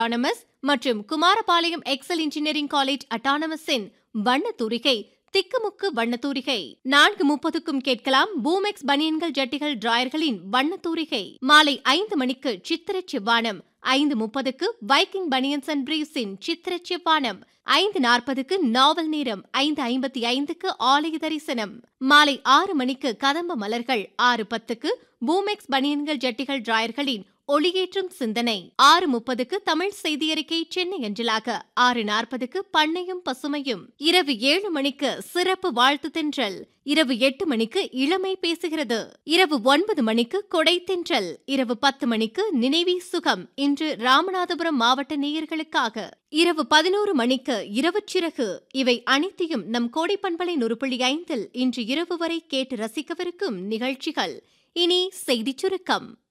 autonomous மற்றும் Kumarapalayam excel engineering college அட்டானமஸின் வண்ணத்தூரிகை திக்குமுக்கு வண்ணத்தூரிகை நான்கு முப்பதுக்கும் கேட்கலாம் பூமெக்ஸ் பனியன்கள் ஜட்டிகள் டிராயர்களின் வண்ணத்தூரிகை மாலை ஐந்து மணிக்கு சித்திரச் செவ்வானம் ஐந்து முப்பதுக்கு வைக்கிங் பனியன்ஸ் அண்ட் பிரீவ்ஸின் சித்திரச் செவ்வானம் ஐந்து நாற்பதுக்கு நாவல் நேரம் ஐந்து ஐம்பத்தி ஐந்துக்கு ஆலய தரிசனம் மாலை ஆறு மணிக்கு கதம்ப மலர்கள் ஆறு பத்துக்கு பூமெக்ஸ் பனியன்கள் ஜட்டிகள் டிராயர்களின் ஒளியேற்றும் சிந்தனை ஆறு முப்பதுக்கு தமிழ் செய்தியறிக்கை சென்னை அஞ்சலாக ஆறு நாற்பதுக்கு பண்ணையும் பசுமையும் இரவு ஏழு மணிக்கு சிறப்பு வாழ்த்து தென்றல் இரவு எட்டு மணிக்கு இளமை பேசுகிறது இரவு ஒன்பது மணிக்கு கொடை தென்றல் இரவு பத்து மணிக்கு நினைவி சுகம் இன்று ராமநாதபுரம் மாவட்ட நேயர்களுக்காக இரவு பதினோரு மணிக்கு இரவு சிறகு இவை அனைத்தையும் நம் கோடை பண்பலை நுறுப்புள்ளி ஐந்தில் இன்று இரவு வரை கேட்டு ரசிக்கவிருக்கும் நிகழ்ச்சிகள் இனி செய்திச் சுருக்கம்